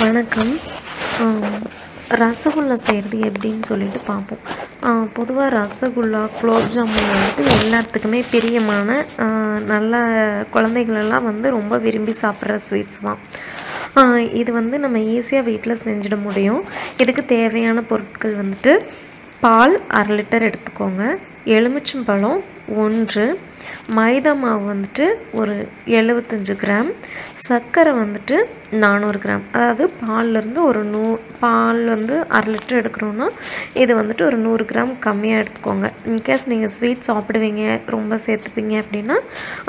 வணக்கம் ரசகுல்லா செய்கிறது எப்படின்னு சொல்லிட்டு பார்ப்போம் பொதுவாக ரசகுல்லா குலோப் ஜாமுன் வந்துட்டு எல்லாத்துக்குமே பிரியமான நல்ல குழந்தைகளெல்லாம் வந்து ரொம்ப விரும்பி சாப்பிட்ற ஸ்வீட்ஸ் தான் இது வந்து நம்ம ஈஸியாக வீட்டில் செஞ்சிட முடியும் இதுக்கு தேவையான பொருட்கள் வந்துட்டு பால் அரை லிட்டர் எடுத்துக்கோங்க எலுமிச்சம்பழம் ஒன்று மைதா மாவு வந்துட்டு ஒரு எழுபத்தஞ்சு கிராம் சர்க்கரை வந்துட்டு நானூறு கிராம் அதாவது பால்லேருந்து ஒரு நூ பால் வந்து அரை லிட்டர் எடுக்கிறோன்னா இது வந்துட்டு ஒரு நூறு கிராம் கம்மியாக எடுத்துக்கோங்க இன்கேஸ் நீங்கள் ஸ்வீட் சாப்பிடுவீங்க ரொம்ப சேர்த்துப்பீங்க அப்படின்னா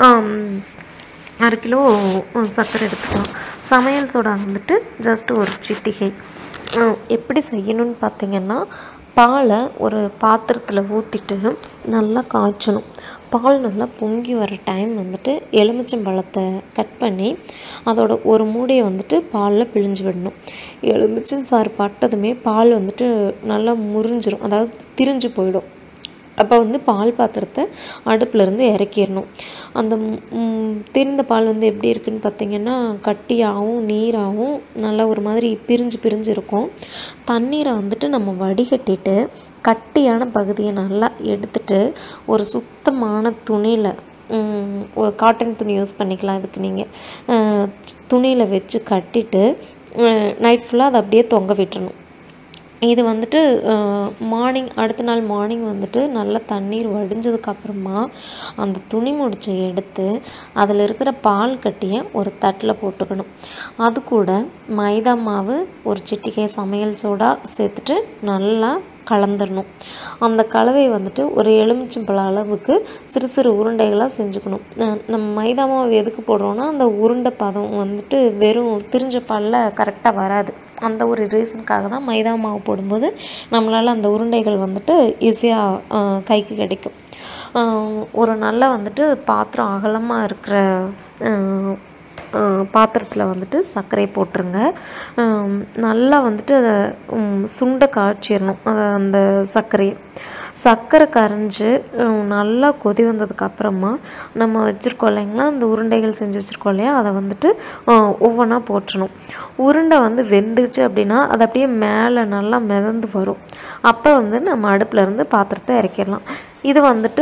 அரை கிலோ சர்க்கரை எடுத்துக்கலாம் சமையல் சோடா வந்துட்டு ஜஸ்ட் ஒரு சிட்டிகை எப்படி செய்யணும்னு பார்த்தீங்கன்னா பாலை ஒரு பாத்திரத்தில் ஊற்றிட்டு நல்லா காய்ச்சணும் பால் நல்லா பொங்கி வர டைம் வந்துட்டு எலுமிச்சம்பழத்தை கட் பண்ணி அதோட ஒரு மூடையை வந்துட்டு பாலில் பிழிஞ்சு விடணும் எலுமிச்சம் சாறு பட்டதுமே பால் வந்துட்டு நல்லா முறிஞ்சிரும் அதாவது திரிஞ்சு போயிடும் அப்போ வந்து பால் பாத்திரத்தை அடுப்புலேருந்து இறக்கிடணும் அந்த திரிந்த பால் வந்து எப்படி இருக்குதுன்னு பார்த்திங்கன்னா கட்டியாகவும் நீராகவும் நல்லா ஒரு மாதிரி பிரிஞ்சு பிரிஞ்சு இருக்கும் தண்ணீரை வந்துட்டு நம்ம வடிகட்டிட்டு கட்டியான பகுதியை நல்லா எடுத்துட்டு ஒரு சுத்தமான துணியில் ஒரு காட்டன் துணி யூஸ் பண்ணிக்கலாம் இதுக்கு நீங்கள் துணியில் வச்சு கட்டிட்டு நைட் ஃபுல்லாக அதை அப்படியே தொங்க விட்டுறணும் இது வந்துட்டு மார்னிங் அடுத்த நாள் மார்னிங் வந்துட்டு நல்லா தண்ணீர் வடிஞ்சதுக்கப்புறமா அந்த துணி முடிச்சை எடுத்து அதில் இருக்கிற பால் கட்டியை ஒரு தட்டில் போட்டுக்கணும் அது கூட மைதா மாவு ஒரு சிட்டிகை சமையல் சோடா சேர்த்துட்டு நல்லா கலந்துடணும் அந்த கலவையை வந்துட்டு ஒரு எலுமிச்சம்பழ அளவுக்கு சிறு சிறு உருண்டைகளாக செஞ்சுக்கணும் நம்ம மைதா மாவு எதுக்கு போடுறோன்னா அந்த உருண்டை பதம் வந்துட்டு வெறும் திரிஞ்ச பாலில் கரெக்டாக வராது அந்த ஒரு ரீசனுக்காக தான் மைதா மாவு போடும்போது நம்மளால் அந்த உருண்டைகள் வந்துட்டு ஈஸியாக கைக்கு கிடைக்கும் ஒரு நல்ல வந்துட்டு பாத்திரம் அகலமாக இருக்கிற பாத்திரத்தில் வந்துட்டு சர்க்கரை போட்டுருங்க நல்லா வந்துட்டு அதை சுண்டை காய்ச்சிடணும் அந்த சர்க்கரையை சர்க்கரை கரைஞ்சி நல்லா கொதி வந்ததுக்கப்புறமா நம்ம வச்சுருக்கோம் இல்லைங்களா அந்த உருண்டைகள் செஞ்சு வச்சுருக்கோம் இல்லையா அதை வந்துட்டு ஒவ்வொன்றா போட்டுடணும் உருண்டை வந்து வெந்துருச்சு அப்படின்னா அது அப்படியே மேலே நல்லா மிதந்து வரும் அப்போ வந்து நம்ம அடுப்பில் பாத்திரத்தை இறக்கிடலாம் இது வந்துட்டு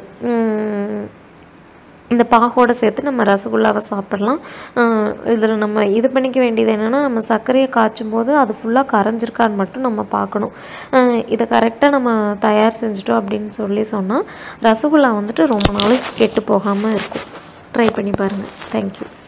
இந்த பாகோடு சேர்த்து நம்ம ரசகுல்லாவை சாப்பிட்லாம் இதில் நம்ம இது பண்ணிக்க வேண்டியது என்னென்னா நம்ம சர்க்கரையை காய்ச்சும் போது அது ஃபுல்லாக கரைஞ்சிருக்கான்னு மட்டும் நம்ம பார்க்கணும் இதை கரெக்டாக நம்ம தயார் செஞ்சிட்டோம் அப்படின்னு சொல்லி சொன்னால் ரசகுல்லா வந்துட்டு ரொம்ப நாளைக்கு கெட்டு போகாமல் இருக்கும் ட்ரை பண்ணி பாருங்கள் தேங்க்யூ